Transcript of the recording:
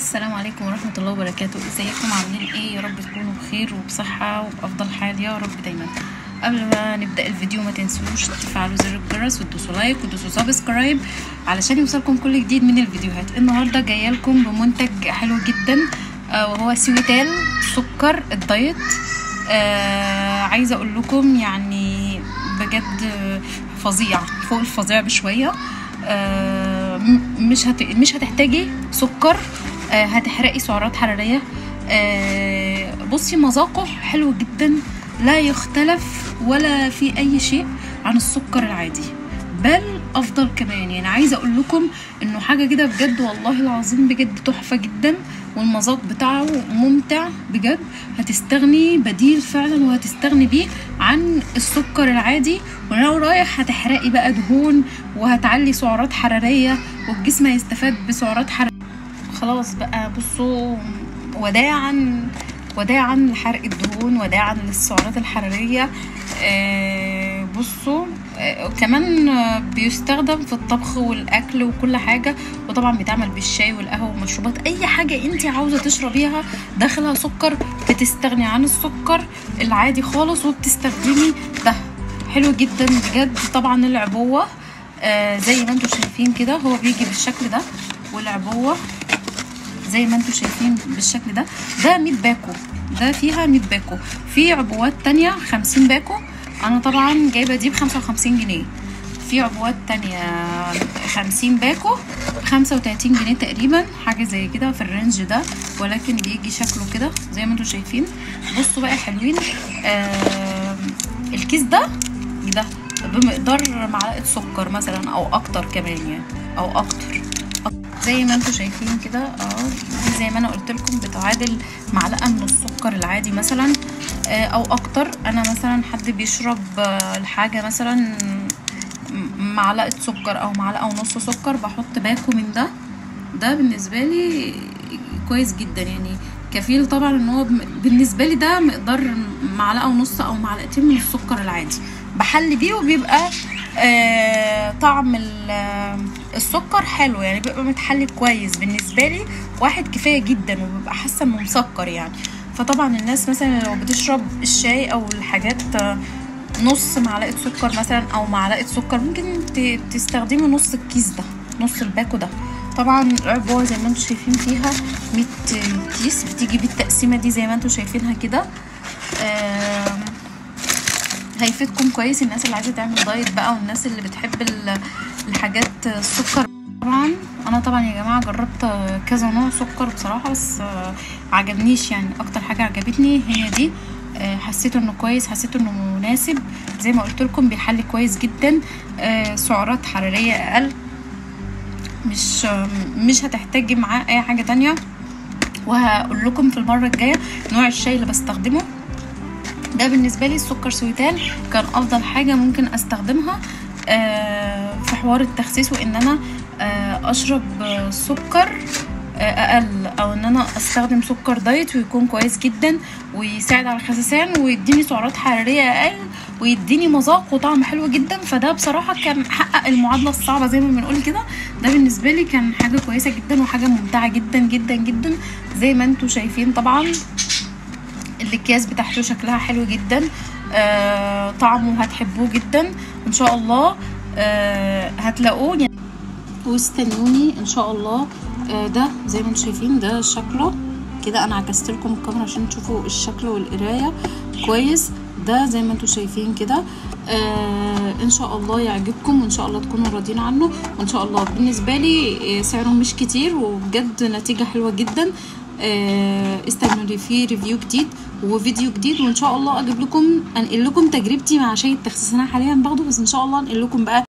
السلام عليكم ورحمة الله وبركاته ازيكم عاملين ايه يا رب تكونوا بخير وبصحة وبأفضل حال يا رب دايما قبل ما نبدأ الفيديو ما تنسوش تفعلوا زر الجرس وتدوسوا لايك وتدوسوا سبسكرايب علشان يوصلكم كل جديد من الفيديوهات النهاردة جاية لكم بمنتج حلو جدا آه وهو سويتال سكر الدايت آه عايزة اقول لكم يعني بجد فظيع فوق الفظيع بشوية آه مش هت... مش هتحتاجي سكر آه هتحرقي سعرات حراريه آه بصي مذاقه حلو جدا لا يختلف ولا في اي شيء عن السكر العادي بل افضل كمان يعني عايزه اقول لكم انه حاجه كده بجد والله العظيم بجد تحفه جدا والمذاق بتاعه ممتع بجد هتستغني بديل فعلا وهتستغني بيه عن السكر العادي ولو رايح هتحرقي بقى دهون وهتعلي سعرات حراريه والجسم هيستفاد بسعرات حراريه خلاص بقى بصوا وداعا وداعا لحرق الدهون وداعا للسعرات الحراريه آه بصوا آه كمان بيستخدم في الطبخ والاكل وكل حاجه وطبعا بيتعمل بالشاي والقهوه والمشروبات اي حاجه انت عاوزه تشربيها داخلها سكر بتستغني عن السكر العادي خالص وبتستخدمي ده حلو جدا بجد طبعا العبوه آه زي ما انتم شايفين كده هو بيجي بالشكل ده والعبوه زي ما انتم شايفين بالشكل ده ده 100 باكو ده فيها 100 باكو في عبوات تانية 50 باكو انا طبعا جايبه دي ب 55 جنيه في عبوات تانية 50 باكو ب 35 جنيه تقريبا حاجه زي كده في الرينج ده ولكن بيجي شكله كده زي ما انتم شايفين بصوا بقى حلوين آه الكيس ده ده بمقدار معلقه سكر مثلا او اكتر كمان يعني او اكتر زي ما انتم شايفين كده اه زي ما انا قلت لكم بتعادل معلقه من السكر العادي مثلا آه او اكتر انا مثلا حد بيشرب آه الحاجه مثلا معلقه سكر او معلقه ونص سكر بحط باكو من ده ده بالنسبه لي كويس جدا يعني كفيل طبعا ان هو بالنسبه لي ده مقدار معلقه ونص او معلقتين من السكر العادي بحل بيه وبيبقى آه طعم السكر حلو يعني بيبقى متحلي كويس بالنسبه لي واحد كفايه جدا وببقى حاسه انه مسكر يعني فطبعا الناس مثلا لو بتشرب الشاي او الحاجات نص معلقه سكر مثلا او معلقه سكر ممكن تستخدمي نص الكيس ده نص الباكو ده طبعا العبوه زي ما انتم شايفين فيها 100 كيس بتيجي بالتقسيمه دي زي ما انتم شايفينها كده آه هيفيدكم كويس الناس اللي عايزه تعمل دايت بقى والناس اللي بتحب الحاجات السكر طبعا انا طبعا يا جماعه جربت كذا نوع سكر بصراحه بس عجبنيش يعني اكتر حاجه عجبتني هي دي حسيت انه كويس حسيت انه مناسب زي ما قلت لكم بيحلي كويس جدا سعرات حراريه اقل مش مش هتحتاجي معاه اي حاجه تانية وهقول لكم في المره الجايه نوع الشاي اللي بستخدمه ده بالنسبه لي السكر سويتال كان افضل حاجه ممكن استخدمها آه في حوار التخسيس وان انا آه اشرب سكر آه اقل او ان انا استخدم سكر دايت ويكون كويس جدا ويساعد على الخسسان ويديني سعرات حراريه اقل ويديني مذاق وطعم حلو جدا فده بصراحه كان حقق المعادله الصعبه زي ما بنقول كده ده بالنسبه لي كان حاجه كويسه جدا وحاجه ممتعه جدا جدا جدا زي ما انتم شايفين طبعا الاكياس بتاعته شكلها حلو جدا آه طعمه هتحبوه جدا ان شاء الله آه هتلاقوه يعني واستنوني ان شاء الله آه ده زي ما انتم شايفين ده شكله كده انا عكست لكم الكاميرا عشان تشوفوا الشكل والقرايه كويس ده زي ما انتم شايفين كده آه ان شاء الله يعجبكم وان شاء الله تكونوا راضيين عنه وان شاء الله بالنسبه لي سعره مش كتير وبجد نتيجه حلوه جدا آه استنوا لي في ريفيو جديد وفيديو جديد وان شاء الله اجيب لكم انقل لكم تجربتي مع شاي التخسيس انا حاليا باخده بس ان شاء الله انقل لكم بقى